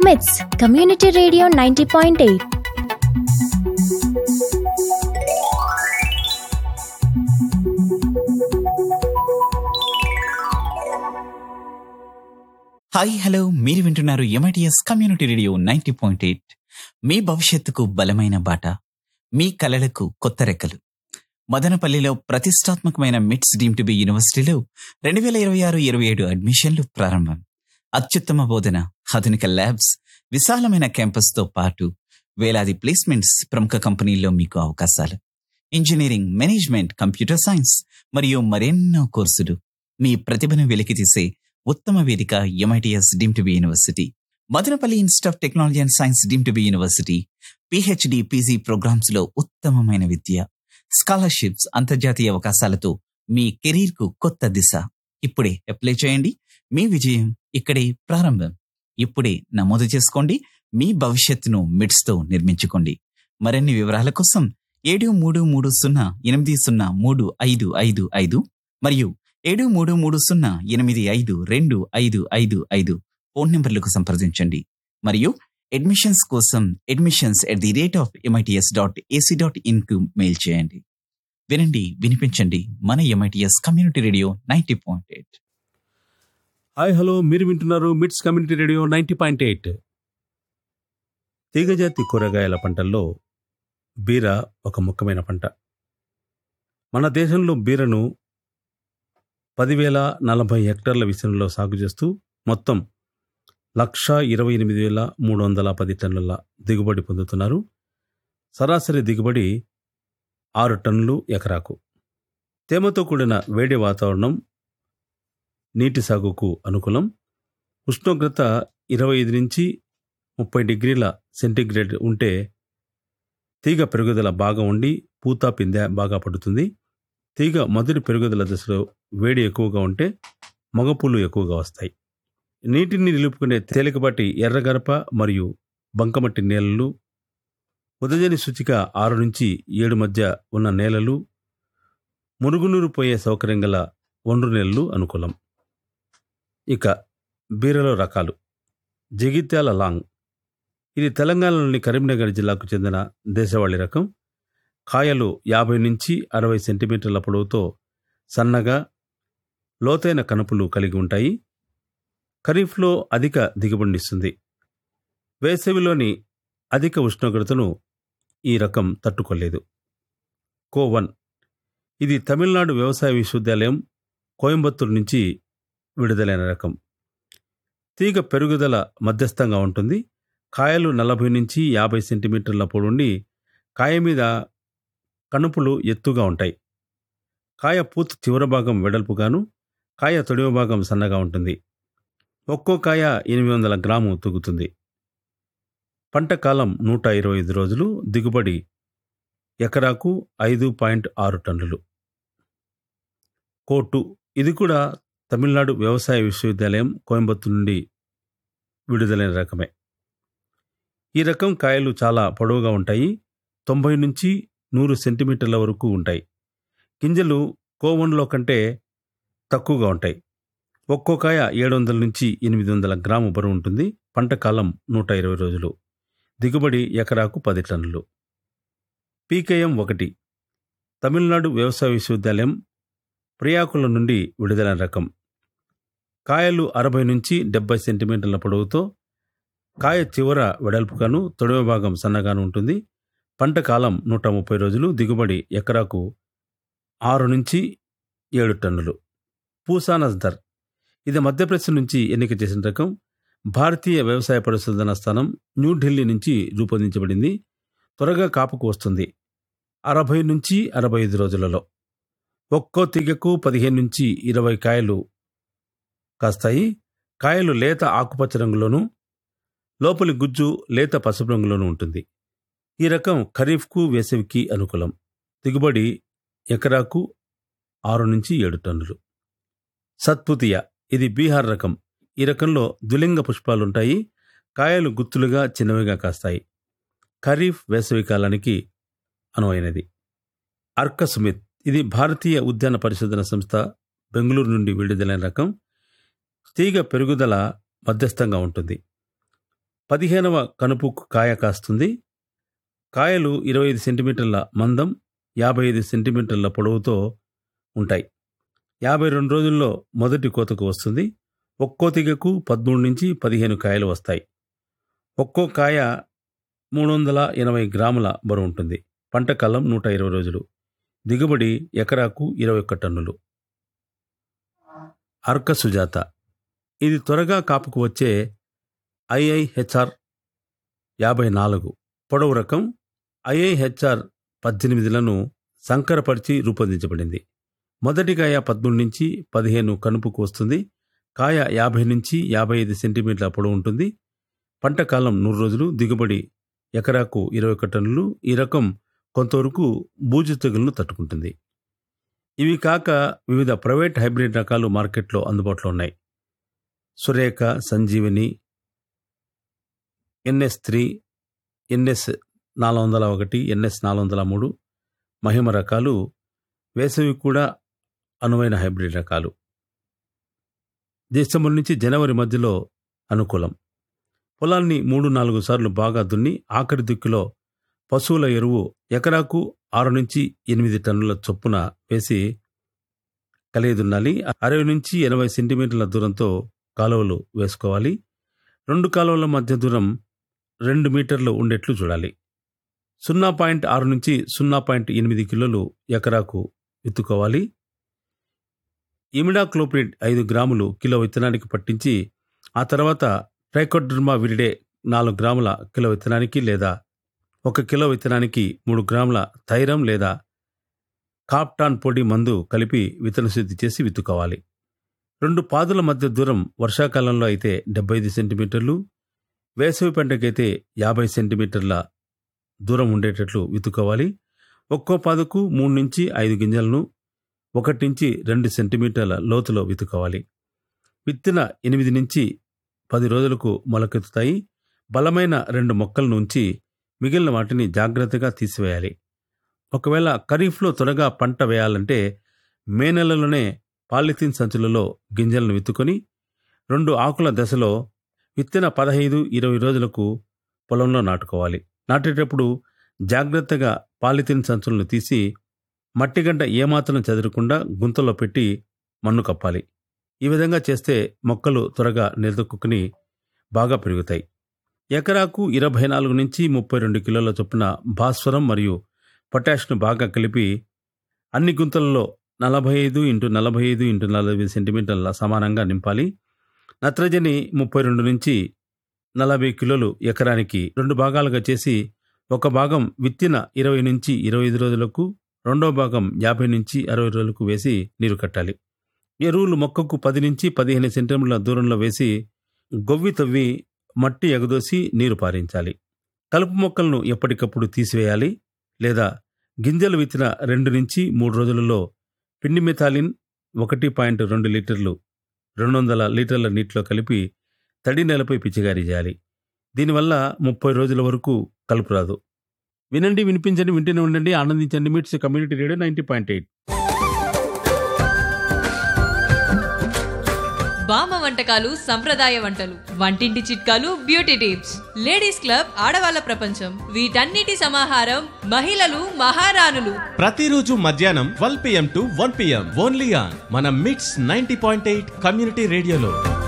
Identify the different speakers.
Speaker 1: మిట్స్ community radio ninety point eight
Speaker 2: hi hello మీరు వింటున్నారు MITS community radio ninety point eight మీ భవిష్యత్తుకు బలమైన బాట మీ కలలకు కొత్త రెక్కలు మదనపల్లిలో ప్రతిష్టాత్మకమైన మిట్స్ డీమ్ టు బి యూనివర్సిటీలో రెండు వేల ఇరవై ఆరు ఇరవై ఏడు అడ్మిషన్లు ప్రారంభం అత్యుత్తమ బోధన ఆధునిక ల్యాబ్స్ విశాలమైన క్యాంపస్తో పాటు వేలాది ప్లేస్మెంట్స్ ప్రముఖ కంపెనీల్లో మీకు అవకాశాలు ఇంజనీరింగ్ మేనేజ్మెంట్ కంప్యూటర్ సైన్స్ మరియు మరెన్నో కోర్సులు మీ ప్రతిభను వెలికితీసే ఉత్తమ వేదిక MITS deemed to be university Madanapalle institute of technology and science deemed to be university PhD PG programmes లో ఉత్తమమైన విద్య స్కాలర్షిప్స్ అంతర్జాతీయ అవకాశాలతో మీ కెరీర్ కు కొత్త దిశ ఇప్పుడే అప్లై చేయండి మీ విజయం ఇక్కడే ప్రారంభం ఇప్పుడే నమోదు చేసుకోండి మీ భవిష్యత్తును మిడ్స్ తో నిర్మించుకోండి మరిన్ని వివరాల కోసం ఏడు మూడు మూడు సున్నా ఎనిమిది సున్నా మూడు ఐదు ఐదు ఐదు మరియు ఏడు మూడు మూడు సున్నా ఎనిమిది ఐదు రెండు ఐదు ఐదు ఐదు ఫోన్ నంబర్లకు సంప్రదించండి మరియు అడ్మిషన్స్ కోసం admissions at the rate of MITS dot AC dot in కు మెయిల్ చేయండి వినండి వినిపించండి మన MITS community radio ninety point eight
Speaker 3: hi hello మీరు వింటున్నారు MITS community radio ninety point eight తీగజాతి కూరగాయల పంటల్లో బీర ఒక ముఖ్యమైన పంట మన దేశంలో బీరను పదివేల నలభై హెక్టార్ల విస్తీర్ణంలో సాగు చేస్తూ మొత్తం లక్ష ఇరవై ఎనిమిది వేల మూడు వందల పది టన్నుల దిగుబడి పొందుతున్నారు సరాసరి దిగుబడి ఆరు టన్నులు ఎకరాకు తేమతో కూడిన వేడి వాతావరణం నీటి సాగుకు అనుకూలం ఉష్ణోగ్రత ఇరవై ఐదు నుంచి ముప్పై డిగ్రీల సెంటీగ్రేడ్ ఉంటే తీగ పెరుగుదల బాగా ఉండి పూత పిందె బాగా పడుతుంది తీగ మొదటి పెరుగుదల దశలో వేడి ఎక్కువగా ఉంటే మగపూలు ఎక్కువగా వస్తాయి నీటిని నిలుపుకునే తేలికపాటి ఎర్రగరప మరియు బంకమట్టి నేలలు ఉదజని సూచిక ఆరు నుంచి ఏడు మధ్య ఉన్న నేలలు మురుగునూరు పోయే సౌకర్యం గల ఒండ్రు నేలలు అనుకూలం ఇక బీరలో రకాలు జగిత్యాల లాంగ్ ఇది తెలంగాణలోని కరీంనగర్ జిల్లాకు చెందిన దేశవాళీ రకం కాయలు యాభై నుంచి అరవై సెంటీమీటర్ల పొడవుతో సన్నగా లోతైన కనుపులు కలిగి ఉంటాయి ఖరీఫ్లో అధిక దిగుబడినిస్తుంది వేసవిలోని అధిక ఉష్ణోగ్రతను ఈ రకం తట్టుకోలేదు కో వన్ ఇది తమిళనాడు వ్యవసాయ విశ్వవిద్యాలయం కోయంబత్తూరు నుంచి విడుదలైన రకం తీగ పెరుగుదల మధ్యస్థంగా ఉంటుంది కాయలు నలభై నుంచి యాభై సెంటీమీటర్ల పొడుండి కాయ మీద కణుపులు ఎత్తుగా ఉంటాయి కాయ పూత చివరి భాగం వెడల్పుగాను కాయ తొడిమ భాగం సన్నగా ఉంటుంది ఒక్కో కాయ ఎనిమిది వందల గ్రాము తూగుతుంది పంట కాలం నూట ఇరవై ఐదు రోజులు దిగుబడి ఎకరాకు ఐదు పాయింట్ ఆరు టన్నులు కోటు ఇది కూడా తమిళనాడు వ్యవసాయ విశ్వవిద్యాలయం కోయంబత్తూరు నుండి విడుదలైన రకమే ఈ రకం కాయలు చాలా పొడవుగా ఉంటాయి తొంభై నుంచి నూరు సెంటీమీటర్ల వరకు ఉంటాయి గింజలు కోవన్లో కంటే తక్కువగా ఉంటాయి ఒక్కో కాయ ఏడు వందల నుంచి ఎనిమిది వందల గ్రాము బరువు ఉంటుంది పంట కాలం నూట ఇరవై రోజులు దిగుబడి ఎకరాకు పది టన్నులు పీకేఎం ఒకటి తమిళనాడు వ్యవసాయ విశ్వవిద్యాలయం ప్రియాకుల నుండి విడుదలైన రకం కాయలు అరవై నుంచి డెబ్బై సెంటీమీటర్ల పొడవుతో కాయ చివర వెడల్పుగాను తొడవ భాగం సన్నగాను ఉంటుంది పంట కాలం నూట ముప్పై రోజులు దిగుబడి ఎకరాకు ఆరు నుంచి ఏడు టన్నులు పూసానస్దర్ ఇది మధ్యప్రదేశ్ నుంచి ఎన్నిక చేసిన రకం భారతీయ వ్యవసాయ పరిశోధన స్థానం న్యూఢిల్లీ నుంచి రూపొందించబడింది త్వరగా కాపుకు వస్తుంది అరవై నుంచి అరవై ఐదు రోజులలో ఒక్కో తీగకు పదిహేను నుంచి ఇరవై కాయలు కాస్తాయి కాయలు లేత ఆకుపచ్చ రంగులోను లోపలి గుజ్జు లేత పసుపు రంగులోను ఉంటుంది ఈ రకం ఖరీఫ్కు వేసవికి అనుకూలం దిగుబడి ఎకరాకు ఆరు నుంచి ఏడు టన్నులు సత్పుతియ ఇది బీహార్ రకం ఈ రకంలో ద్విలింగ పుష్పాలుంటాయి కాయలు గుత్తులుగా చిన్నవిగా కాస్తాయి ఖరీఫ్ వేసవి కాలానికి అనువైనది అర్కసుమిత్ ఇది భారతీయ ఉద్యాన పరిశోధన సంస్థ బెంగళూరు నుండి విడుదలైన రకం తీగ పెరుగుదల మధ్యస్థంగా ఉంటుంది పదిహేనవ కనుపుకు కాయ కాస్తుంది కాయలు ఇరవై ఐదు సెంటీమీటర్ల మందం యాభై ఐదు సెంటీమీటర్ల పొడవుతో ఉంటాయి యాభై రెండు రోజుల్లో మొదటి కోతకు వస్తుంది ఒక్కో తీగకు పదమూడు నుంచి పదిహేను కాయలు వస్తాయి ఒక్కో కాయ మూడు వందల ఎనభై గ్రాముల బరువు ఉంటుంది పంట కాలం నూట ఇరవై రోజులు దిగుబడి ఎకరాకు ఇరవై ఒక్క టన్నులు అర్క సుజాత ఇది త్వరగా కాపుకు వచ్చే ఐఐహెచ్ఆర్ యాభై నాలుగు పొడవు రకం ఐఐహెచ్ఆర్ పద్దెనిమిదిలను సంకరపరిచి రూపొందించబడింది మొదటి కాయ పదమూడు నుంచి పదిహేను కనుపుకు వస్తుంది కాయ యాభై నుంచి యాభై ఐదు సెంటీమీటర్ల పొడవు ఉంటుంది పంట కాలం నూరు రోజులు దిగుబడి ఎకరాకు ఇరవై ఒక్క టన్నులు ఈ రకం కొంతవరకు బూజు తెగులను తట్టుకుంటుంది ఇవి కాక వివిధ ప్రైవేట్ హైబ్రిడ్ రకాలు మార్కెట్లో అందుబాటులో ఉన్నాయి Surekha Sanjeevani NS three NS నాలుగు వందల ఒకటి ఎన్ఎస్ నాలుగు వందల మూడు మహిమ రకాలు వేసవి కూడా అనువైన హైబ్రిడ్ రకాలు డిసెంబర్ నుంచి జనవరి మధ్యలో అనుకూలం పొలాన్ని మూడు నాలుగు సార్లు బాగా దున్ని ఆఖరి దిక్కులో పశువుల ఎరువు ఎకరాకు ఆరు నుంచి ఎనిమిది టన్నుల చొప్పున వేసి కలిగి దున్నాలి అరవై నుంచి ఎనభై సెంటీమీటర్ల దూరంతో కాలువలు వేసుకోవాలి రెండు కాలువల మధ్య దూరం రెండు మీటర్లు ఉండేట్లు చూడాలి సున్నా పాయింట్ ఆరు నుంచి సున్నా పాయింట్ ఎనిమిది కిలోలు ఎకరాకు విత్తుకోవాలి ఇమిడాక్లోప్రిడ్ ఐదు గ్రాములు కిలో విత్తనానికి పట్టించి ఆ తర్వాత ట్రైకోడర్మా విరిడే నాలుగు గ్రాముల కిలో విత్తనానికి లేదా ఒక కిలో విత్తనానికి మూడు గ్రాముల థైరం లేదా కాప్టాన్ పొడి మందు కలిపి విత్తన శుద్ధి చేసి విత్తుకోవాలి రెండు పాదుల మధ్య దూరం వర్షాకాలంలో అయితే డెబ్బై ఐదు సెంటీమీటర్లు వేసవి పంటకైతే యాభై సెంటీమీటర్ల దూరం ఉండేటట్లు విత్తుకోవాలి ఒక్కో పాదకు మూడు నుంచి ఐదు గింజలను ఒకటి నుంచి రెండు సెంటీమీటర్ల లోతులో విత్తుకోవాలి విత్తిన ఎనిమిది నుంచి పది రోజులకు మొలకెత్తుతాయి బలమైన రెండు మొక్కలను ఉంచి మిగిలిన వాటిని జాగ్రత్తగా తీసివేయాలి ఒకవేళ ఖరీఫ్లో త్వరగా పంట వేయాలంటే మే నెలలోనే పాలిథిన్ సంచులలో గింజలను విత్తుకొని రెండు ఆకుల దశలో విత్తిన పదహైదు ఇరవై రోజులకు పొలంలో నాటుకోవాలి నాటేటప్పుడు జాగ్రత్తగా పాలిథిన్ సంచులను తీసి మట్టిగడ్డ ఏమాత్రం చెదరకుండా గుంతలో పెట్టి మన్ను కప్పాలి ఈ విధంగా చేస్తే మొక్కలు త్వరగా నిలదొక్కుని బాగా పెరుగుతాయి ఎకరాకు ఇరవై నాలుగు నుంచి ముప్పై రెండు కిలోల చొప్పున భాస్వరం మరియు పొటాష్ను బాగా కలిపి అన్ని గుంతలలో నలభై ఐదు ఇంటూ నలభై ఐదు ఇంటూ నలభై సెంటీమీటర్ల సమానంగా నింపాలి నత్రజని ముప్పై రెండు నుంచి నలభై కిలోలు ఎకరానికి రెండు భాగాలుగా చేసి ఒక భాగం విత్తిన ఇరవై నుంచి ఇరవై ఐదు రోజులకు రెండో భాగం యాభై నుంచి అరవై రోజులకు వేసి నీరు కట్టాలి ఎరువులు మొక్కకు పది నుంచి పదిహేను సెంటీమీటర్ల దూరంలో వేసి గొవ్వి తవ్వి మట్టి ఎగదోసి నీరు పారించాలి కలుపు మొక్కలను ఎప్పటికప్పుడు తీసివేయాలి లేదా గింజలు విత్తిన రెండు నుంచి మూడు రోజులలో పిండి మెథాలిన్ ఒకటి పాయింట్ రెండు లీటర్లు రెండు వందల లీటర్ల నీటిలో కలిపి తడి నేలపై పిచికారీ చేయాలి దీనివల్ల ముప్పై రోజుల వరకు కలుపు రాదు వినండి వినిపించండి వింటూనే ఉండండి ఆనందించండి MITS community radio ninety point eight
Speaker 4: బామ్మ వంటకాలు సంప్రదాయ వంటలు వంటింటి చిట్కాలు బ్యూటీ టిప్స్ లేడీస్ క్లబ్ ఆడవాళ్ళ ప్రపంచం వీటన్నిటి సమాహారం మహిళలు మహారాణులు
Speaker 5: ప్రతిరోజు మధ్యాహ్నం twelve PM to one PM only on మన MITS ninety point eight community రేడియోలో